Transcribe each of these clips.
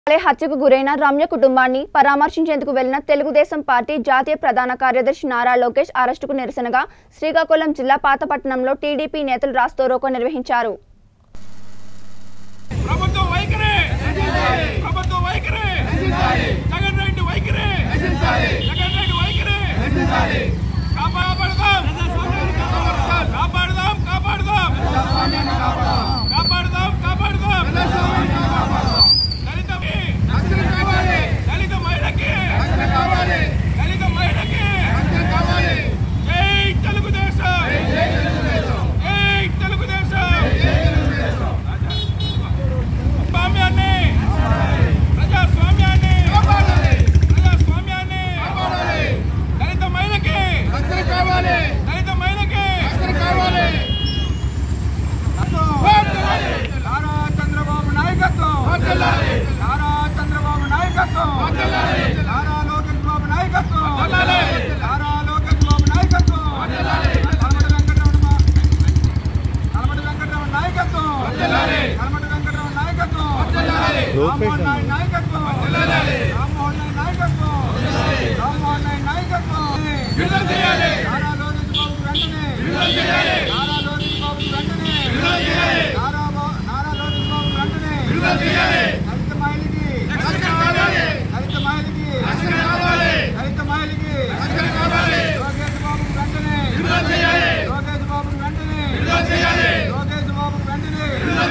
ఆలయ హత్యకు గురైన రమ్య కుటుంబాన్ని పరామర్శించేందుకు వెళ్లిన తెలుగుదేశం పార్టీ జాతీయ ప్రధాన కార్యదర్శి నారా లోకేష్ అరెస్టుకు నిరసనగా శ్రీకాకుళం జిల్లా పాతపట్నంలో టీడీపీ నేతలు రాస్తోరోకో నిర్వహించారు ప్రభుత్వ వైఖరి ప్రభుత్వ వైఖరి జగన్ రెడ్డి వైఖరి జగన్ రెడ్డి వైఖరి కాపాడదాం కాపాడదాం కాపాడదాం కాపాడదాం కాపాడదాం దళితకి దళిత మహిళకి దళిత మహిళకి జై తెలుగుదేశం జై తెలుగుదేశం స్వామ్యాన్ని ప్రజాస్వామ్యాన్ని ప్రజాస్వామ్యాన్ని దళిత మహిళకి దళిత మహిళకి నారా చంద్రబాబు నాయకత్వం నారా చంద్రబాబు నాయకత్వం నారా లోకేష్ బాబు నాయకత్వం నారా లోకేష్ బాబు నాయకత్వం కలమటి వెంకటరమణ కలమటి వెంకటరమణ నాయకత్వం కలమటి వెంకటరమణ నాయకత్వం రామ్మోహన్ నాయుడు నాయకత్వం రామ్మోహన్ నాయుడు నాయకత్వం రామ్మోహన్ నాయుడు నాయకత్వం నారా లోకేష్ బాబు వెంటనే నారా లోకేష్ బాబు వెంటనే నారా బా- నారా లోకేష్ బాబు వెంటనే దళిత మహిళకి దళిత మహిళకి దళిత మహిళకి లోకేష్ బాబు వెంటనే లోకేష్ బాబు వెంటనే లోకేష్ బాబు వెంటనే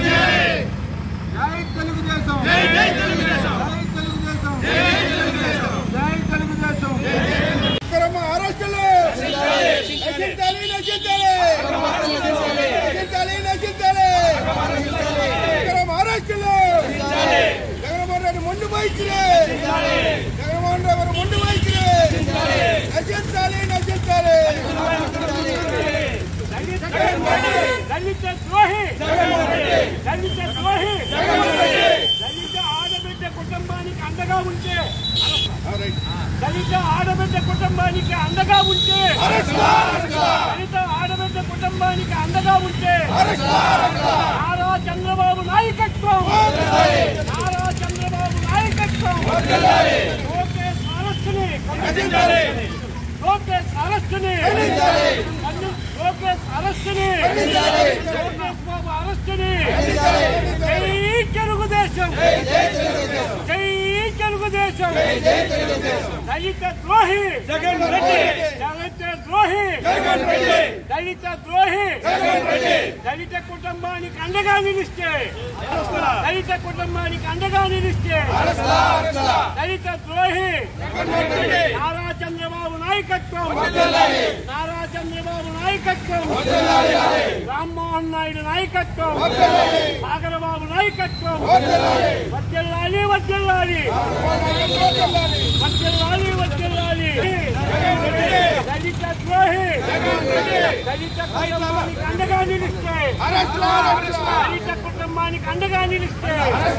జై తెలుగుదేశం జై తెలుగుదేశం జై తెలుగుదేశం జై తెలుగుదేశం అక్రమ అరెస్టులు నశించాలి నశించాలి నశించాలి నశించాలి అక్రమ అరెస్టులు జగన్మోహన్ రెడ్డి ముందు వైఖరి జగన్మోహన్ రెడ్డి గారు ముందు వైఖరి నశించాలి నశించాలి దళిత ద్రోహి దళిత ద్రోహి దళిత ఆడబిడ్డ కుటుంబానికి అండగా ఉంటే దళిత ఆడబిడ్డ కుటుంబానికి అండగా ఉంటే దళిత ఆడబిడ్డ కుటుంబానికి అండగా ఉంటే నారా చంద్రబాబు నాయకత్వం నారా చంద్రబాబు నాయకత్వం లోకేష్ అరెస్టుని లోకేష్ అరెస్టుని లోకేష్ అరెస్టుని లోకేష్ బాబు అరెస్టుని జై తెలుగుదేశం జై తెలుగుదేశం దళిత ద్రోహి జగన్ రెడ్డి దళిత ద్రోహి జగన్ రెడ్డి దళిత ద్రోహి జగన్ రెడ్డి దళిత కుటుంబానికి అండగా నిలిస్తే దళిత కుటుంబానికి అండగా నిలిస్తే దళిత ద్రోహి నారా చంద్రబాబు నాయకత్వం నారా చంద్రబాబు నాయకత్వం రామ్మోహన్ నాయుడు నాయకత్వం సాగరబాబు నాయకత్వం వర్దిల్లాలి వర్దిల్లాలి వర్దిల్లాలి వర్దిల్లాలి దళిత ద్రోహి దళిత కుటుంబానికి అండగా నిలిస్తే దళిత కుటుంబానికి అండగా నిలిస్తే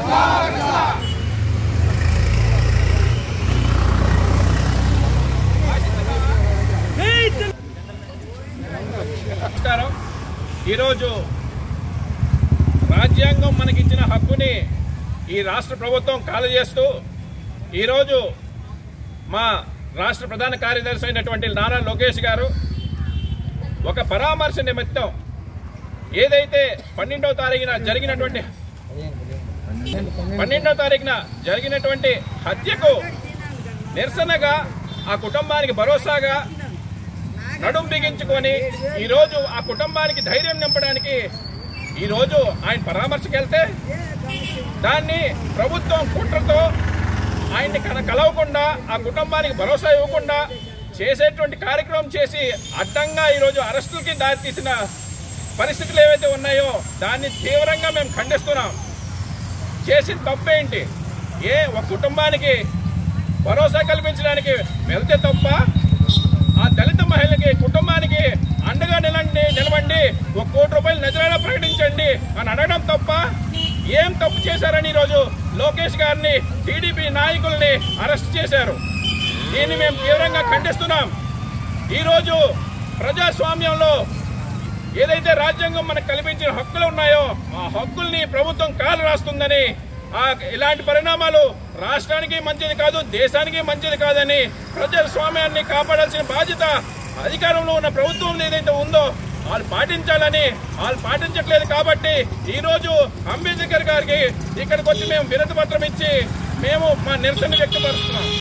నమస్కారం ఈరోజు రాజ్యాంగం మనకిచ్చిన హక్కుని ఈ రాష్ట్ర ప్రభుత్వం కాలు చేస్తూ ఈరోజు మా రాష్ట్ర ప్రధాన కార్యదర్శి అయినటువంటి నారా లోకేష్ గారు ఒక పరామర్శ నిమిత్తం ఏదైతే పన్నెండవ తారీఖున జరిగినటువంటి పన్నెండవ తారీఖున జరిగినటువంటి హత్యకు నిరసనగా ఆ కుటుంబానికి భరోసాగా నడుం బిగించుకొని ఈరోజు ఆ కుటుంబానికి ధైర్యం నింపడానికి ఈరోజు ఆయన పరామర్శకు వెళ్తే దాన్ని ప్రభుత్వం కుట్రతో ఆయన్ని కన కలవకుండా ఆ కుటుంబానికి భరోసా ఇవ్వకుండా చేసేటువంటి కార్యక్రమం చేసి అడ్డంగా ఈరోజు అరెస్టులకి దారితీసిన పరిస్థితులు ఏవైతే ఉన్నాయో దాన్ని తీవ్రంగా మేము ఖండిస్తున్నాం చేసిన తప్పేంటి ఏ ఒక కుటుంబానికి భరోసా కల్పించడానికి వెళ్తే తప్ప ఆ దళిత మహిళకి కుటుంబానికి అండగా నిలండి నిలవండి ఒక కోటి రూపాయలు నజరానా ప్రకటించండి అని అడగడం తప్ప ఏం తప్పు చేశారని ఈరోజు లోకేష్ గారిని టీడీపీ నాయకుల్ని అరెస్ట్ చేశారు దీన్ని మేము తీవ్రంగా ఖండిస్తున్నాం ఈరోజు ప్రజాస్వామ్యంలో ఏదైతే రాజ్యాంగం మనకు కల్పించిన హక్కులు ఉన్నాయో ఆ హక్కుల్ని ప్రభుత్వం కాలు రాస్తుందని ఆ ఇలాంటి పరిణామాలు రాష్ట్రానికి మంచిది కాదు దేశానికి మంచిది కాదని ప్రజాస్వామ్యాన్ని కాపాడాల్సిన బాధ్యత అధికారంలో ఉన్న ప్రభుత్వం ఏదైతే ఉందో వాళ్ళు పాటించాలని వాళ్ళు పాటించట్లేదు కాబట్టి ఈ రోజు అంబేద్కర్ గారికి ఇక్కడికి వచ్చి మేము వినతి పత్రం ఇచ్చి మేము మా నిరసన వ్యక్తపరుస్తున్నాం